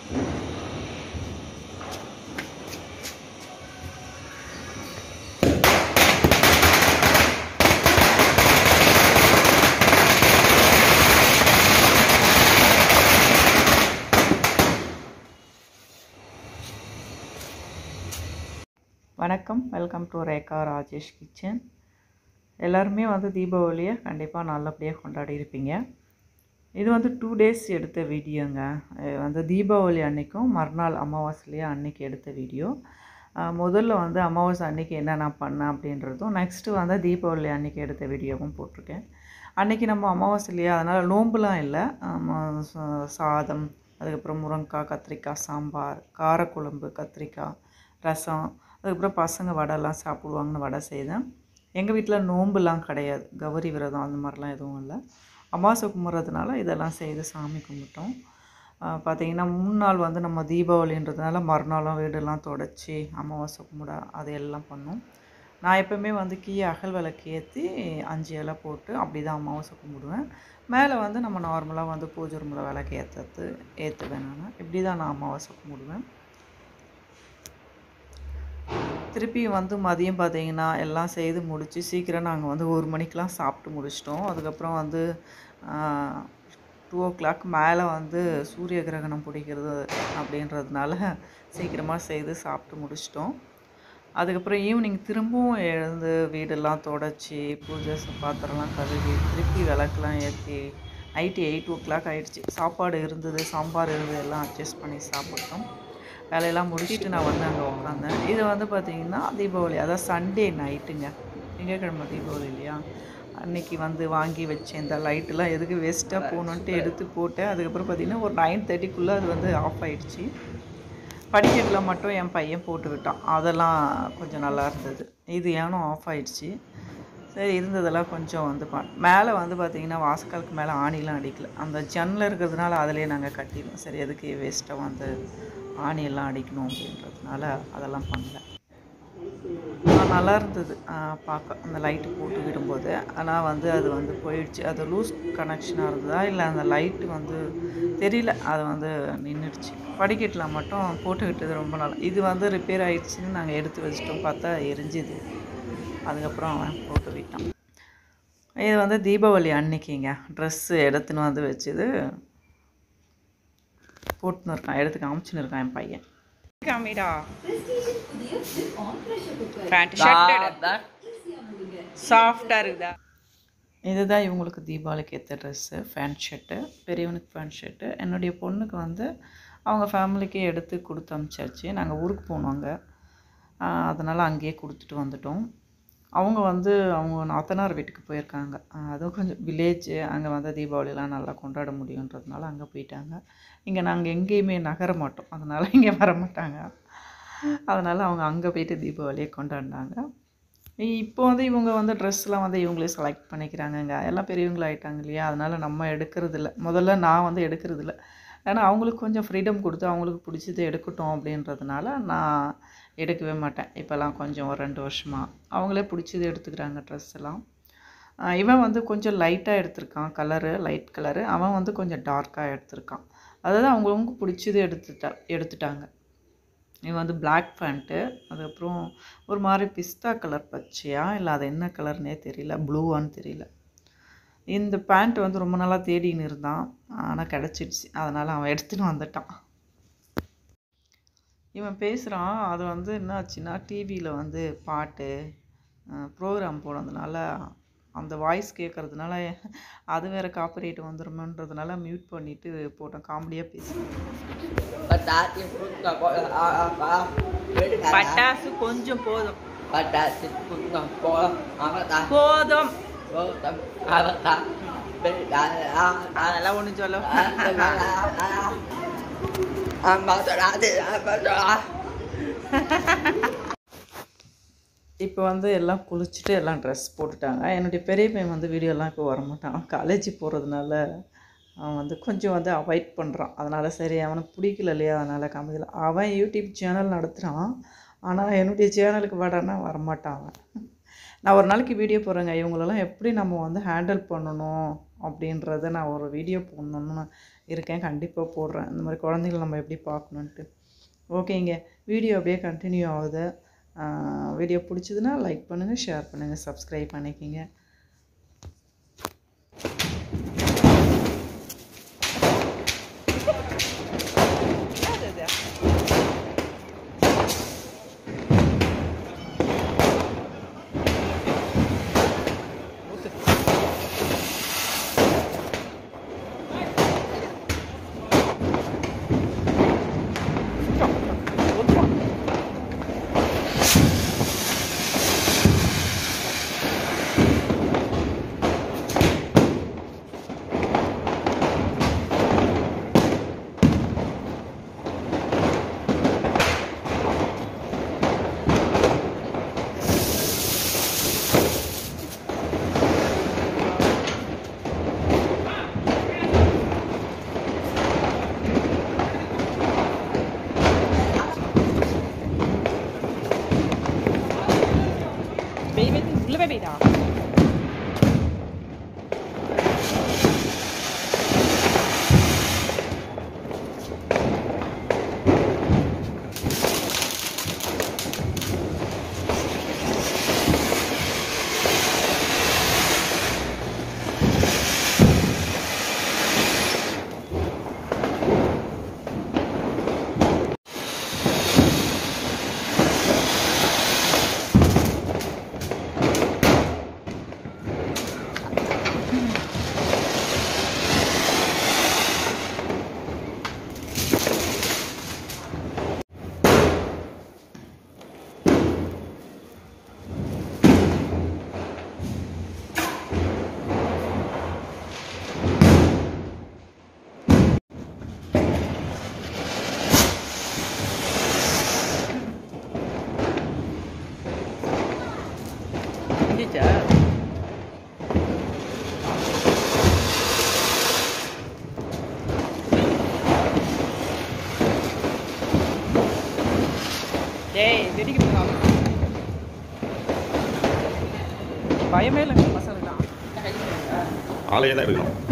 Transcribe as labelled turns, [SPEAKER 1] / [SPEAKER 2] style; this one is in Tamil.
[SPEAKER 1] வணக்கம் welcome to Rekha Rajesh kitchen எல்லாருமே வந்து தீபாவளியை கண்டிப்பாக நல்லபடியாக கொண்டாடி இருப்பீங்க இது வந்து டூ டேஸ் எடுத்த வீடியோங்க இது வந்து தீபாவளி அன்னைக்கும் மறுநாள் அமாவாசைலேயே அன்னைக்கு எடுத்த வீடியோ அஹ் முதல்ல வந்து அமாவாசை அன்னைக்கு என்ன நான் பண்ணேன் அப்படின்றதும் நெக்ஸ்ட்டு வந்து தீபாவளி அன்னைக்கு எடுத்த வீடியோவும் போட்டிருக்கேன் அன்னைக்கு நம்ம அமாவாசை இல்லையா அதனால் நோம்புலாம் இல்லை ஆமா, சா- சாதம் அதுக்கப்புறம் முருங்கைக்காய் கத்திரிக்காய் சாம்பார் காரக்குழம்பு கத்திரிக்காய் ரசம் அதுக்கப்புறம் பசங்க வடைலாம் சாப்பிடுவாங்கன்னு வடை செய்தேன் எங்கள் வீட்டில் நோம்புலாம் கிடையாது கௌரி விரதம் அந்த மாதிரிலாம் எதுவும் இல்லை அமாவாசை கும்பிட்றதுனால இதெல்லாம் செய்து சாமி கும்பிட்டோம் ஆஹ் பார்த்தீங்கன்னா மூணு நாள் வந்து நம்ம தீபாவளின்றதுனால மறுநாளும் வீடெல்லாம் தொடச்சி அமாவாசை கும்பிட அது எல்லாம் பண்ணோம் நான் எப்போவுமே வந்து கீழே அகல் விளக்கு ஏற்றி அஞ்சு இலை போட்டு அப்படி தான் அமாவாசை கும்பிடுவேன் மேலே வந்து நம்ம நார்மலாக வந்து பூஜை ரூமில் விளக்கு ஏற்றுறது ஏற்றுவேன் நான் இப்படி தான் நான் அமாவாசை கும்பிடுவேன் திருப்பி வந்து மதியம் பார்த்தீங்கன்னா எல்லாம் செய்து முடித்து சீக்கிரம் நாங்கள் வந்து ஒரு மணிக்கெலாம் சாப்பிட்டு முடிச்சிட்டோம் அதுக்கப்புறம் வந்து டூ ஓ கிளாக் மேலே வந்து சூரிய கிரகணம் பிடிக்கிறது அப்படின்றதுனால சீக்கிரமாக செய்து சாப்பிட்டு முடிச்சிட்டோம் அதுக்கப்புறம் ஈவினிங் திரும்பவும் எழுந்து வீடெல்லாம் தொடச்சி பூஜை ச- பாத்திரம்லாம் கழுவி திருப்பி விளக்குலாம் ஏற்றி நைட்டு எயிட் ஓ கிளாக் ஆகிடுச்சு சாப்பாடு இருந்தது சாம்பார் இருந்தது எல்லாம் அட்ஜஸ்ட் பண்ணி சாப்பிட்டோம் வேலையெல்லாம் முடிச்சுட்டு நான் வந்து அங்கே உட்காந்தேன் இது வந்து பார்த்திங்கன்னா தீபாவளி அதான் சண்டே நைட்டுங்க திங்கட்கிழமை தீபாவளி இல்லையா அன்னைக்கு வந்து வாங்கி வச்சேன் இந்த லைட்டெல்லாம் எதுக்கு வேஸ்ட்டாக போகணுன்ட்டு எடுத்து போட்டேன் அதுக்கப்புறம் பார்த்திங்கன்னா ஒரு நைன் தேர்ட்டிக்குள்ளே அது வந்து ஆஃப் ஆயிடுச்சு படிக்கட்டில் மட்டும் என் பையன் போட்டு விட்டான் அதெல்லாம் கொஞ்சம் நல்லா இருந்தது இது ஏனும் ஆஃப் ஆயிடுச்சு சரி இருந்ததெல்லாம் கொஞ்சம் வந்து பா மேலே வந்து பார்த்திங்கன்னா வாசக்காலுக்கு மேலே ஆணிலாம் அடிக்கல அந்த ஜன்னல் இருக்கிறதுனால அதிலே நாங்கள் கட்டிடுவோம் சரி எதுக்கு வேஸ்ட்டாக வந்து ஆணியெல்லாம் அடிக்கணும் அப்படின்றதுனால அதெல்லாம் பண்ணல ஆ, நல்லா இருந்தது ஆ, பார்க்க அந்த லைட்டு போட்டு விடும்போது ஆனால் வந்து அது வந்து போயிடுச்சு அது லூஸ் கனெக்ஷனாக இருந்ததா இல்லை அந்த லைட்டு வந்து தெரியல அது வந்து நின்றுடுச்சு படிக்கட்டில் மட்டும் போட்டு விட்டது ரொம்ப நல்லா இது வந்து ரிப்பேர் ஆயிடுச்சுன்னு நாங்கள் எடுத்து வச்சிட்டோம் பார்த்தா எரிஞ்சுது அதுக்கப்புறம் அவன் போட்டு விட்டான் இது வந்து தீபாவளி அன்னைக்கிங்க ட்ரெஸ்ஸு எடுத்துன்னு வந்து வச்சது போட்டுன்னு இருக்கான் எடுத்து காமிச்சுன்னு இருக்கான் என் பையன் காமிடா பேண்ட் ஷர்ட் சாஃப்டாக இருக்குதா இதுதான் இவங்களுக்கு தீபாவளிக்கு ஏற்ற ட்ரெஸ்ஸு ஃபேண்ட் ஷர்ட்டு பெரியவனுக்கு ஃபேண்ட் ஷர்ட்டு என்னுடைய பொண்ணுக்கு வந்து அவங்க ஃபேமிலிக்கே எடுத்து கொடுத்து அனுப்பிச்சாச்சு நாங்கள் ஊருக்கு போனோங்க அதனால் அங்கேயே கொடுத்துட்டு வந்துட்டோம் அவங்க வந்து அவங்க நாத்தனார் வீட்டுக்கு போயிருக்காங்க ஆஹ் அதுவும் கொஞ்சம் வில்லேஜ் அங்கே வந்து தீபாவளிலாம் நல்லா கொண்டாட முடியுன்றதுனால அங்கே போயிட்டாங்க இங்கே நாங்கள் எங்கேயுமே நகர மாட்டோம் அதனால் இங்கே வர மாட்டாங்க அதனால் அவங்க அங்கே போயிட்டு தீபாவளியை கொண்டாடினாங்க இப்போ வந்து இவங்க வந்து ட்ரெஸ்லாம் வந்து இவங்களே செலக்ட் பண்ணிக்கிறாங்கங்க எல்லாம் பெரியவங்களாயிட்டாங்க இல்லையா அதனால் நம்ம எடுக்கிறது இல்ல முதல்ல நான் வந்து எடுக்கிறது இல்ல ஏன்னா அவங்களுக்கு கொஞ்சம் ஃப்ரீடம் கொடுத்து அவங்களுக்கு பிடிச்சதை எடுக்கட்டும் அப்படின்றதுனால நான் எடுக்கவே மாட்டேன் இப்போல்லாம் கொஞ்சம் ஒரு ரெண்டு வருஷமாக அவங்களே பிடிச்சது எடுத்துக்கிறாங்க ட்ரெஸ் எல்லாம் ஆஹ் இவன் வந்து கொஞ்சம் லைட்டாக எடுத்திருக்கான் கலரு லைட் கலரு அவன் வந்து கொஞ்சம் டார்க்காக எடுத்திருக்கான் அதாவது அவங்கவுங்க பிடிச்சது எடுத்துட்டா எடுத்துட்டாங்க இவன் வந்து பிளாக் பேண்ட்டு அதுக்கப்புறம் ஒரு மாதிரி பிஸ்தா கலர் பச்சையா இல்லை அது என்ன கலர்னே தெரியல ப்ளூவான்னு தெரியல இந்த பேண்ட் வந்து ரொம்ப நாளாக தேடின்னு இருந்தான் ஆனால் கிடச்சிடுச்சு அதனால் அவன் எடுத்துன்னு வந்துட்டான் இவன் பேசுகிறான் அது வந்து என்னாச்சுன்னா டிவியில் வந்து பாட்டு ப்ரோக்ராம் போனதுனால அந்த வாய்ஸ் கேட்கறதுனால அது வேறு காப்பரேட் வந்துருமன்றதுனால மியூட் பண்ணிவிட்டு போட்டேன் காமெடியாக பேசுகிறேன்
[SPEAKER 2] Patates punta cola apa?
[SPEAKER 1] பட்டாசு கொஞ்சம் போதும்
[SPEAKER 2] Patates punta cola apa?
[SPEAKER 1] போதும்
[SPEAKER 2] Apa? Berdala.
[SPEAKER 1] அதெல்லாம் ஒன்றும் சொல்ல
[SPEAKER 2] Apa terjadi? Apa terjadi?
[SPEAKER 1] இப்போ வந்து எல்லாம் குளிச்சுட்டு எல்லாம் ட்ரெஸ் போட்டுட்டாங்க என்னுடைய பெரிய பையன் வந்து வீடியோலாம் இப்போ வரமாட்டான் காலேஜ் போகிறதுனால அவன் வந்து கொஞ்சம் வந்து அவாய்ட் பண்ணுறான் அதனால் சரி அவனுக்கு பிடிக்கல இல்லையா அதனால் காமிக்கல அவன் யூடியூப் சேனல் நடத்துகிறான் ஆனால் என்னுடைய சேனலுக்கு வாடான்னா வரமாட்டான் அவன் நான் ஒரு நாளைக்கு வீடியோ போடுறேங்க இவங்களெல்லாம் எப்படி நம்ம வந்து ஹேண்டில் பண்ணணும் அப்படின்றத நான் ஒரு வீடியோ போடணும்னு இருக்கேன் கண்டிப்பாக போடுறேன் இந்த மாதிரி குழந்தைங்கள நம்ம எப்படி பார்க்கணுன்ட்டு ஓகேங்க வீடியோ அப்படியே கண்டினியூ ஆகுது வீடியோ பிடிச்சதுன்னா லைக் பண்ணுங்கள் ஷேர் பண்ணுங்கள் சப்ஸ்கிரைப் பண்ணிக்கிங்க Baby, உள்ள போய் போயிடா
[SPEAKER 2] Teacher.
[SPEAKER 1] டேய் வெடிக்க போகிறாங்க பயமே இல்லைங்க பசங்களாம்
[SPEAKER 3] ஆலையே தான் எடுக்கணும்